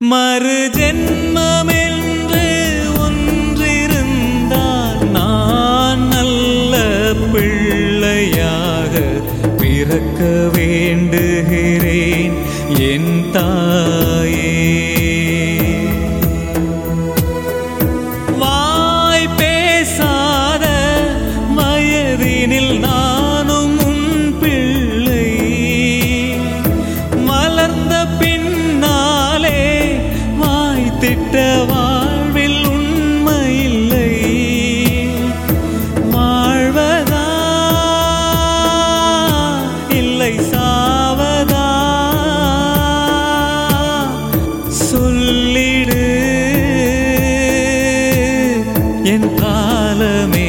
மறு ஜென்மமென்று ஒன்றிருந்தால் நான் நல்ல பிள்ளையாக பிறக்க வேண்டுகிறேன் என் தாயே வாய் பேசாத வயதினில் நானும் உன் பிள்ளை மலர்ந்த பின்னாலே வாய் திட்ட வாழ்வில் உண்மையில்லை வாழ்வதா இல்லை சாவதா சொல்லிடு என் காலமே